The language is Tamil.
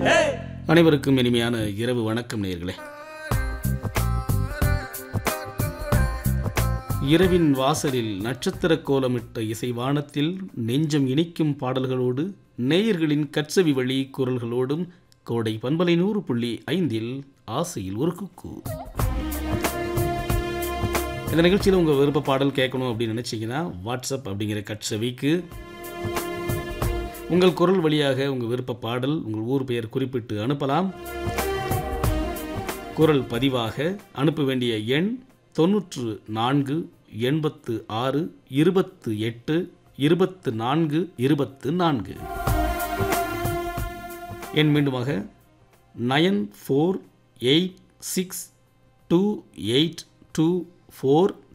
அனைவருக்கும் இனிமையான இரவு வணக்கம் நேர்களே இரவின் வாசலில் நட்சத்திர கோலமிட்ட இசைவானத்தில் நெஞ்சம் இனிக்கும் பாடல்களோடு நேயர்களின் கற்சவி வழி குரல்களோடும் கோடை பண்பலை நூறு புள்ளி ஐந்தில் ஆசையில் ஒரு குக்கு இந்த நிகழ்ச்சியில் உங்கள் விருப்ப பாடல் கேட்கணும் அப்படின்னு நினச்சிங்கன்னா வாட்ஸ்அப் அப்படிங்கிற கட்சவிக்கு உங்கள் குரல் வழியாக உங்கள் விருப்ப பாடல் உங்கள் ஊர் பெயர் குறிப்பிட்டு அனுப்பலாம் குரல் பதிவாக அனுப்ப வேண்டிய எண் தொண்ணூற்று நான்கு எண்பத்து ஆறு இருபத்து எட்டு இருபத்து நான்கு இருபத்து நான்கு எண் மீண்டுமாக nine four eight six two eight two four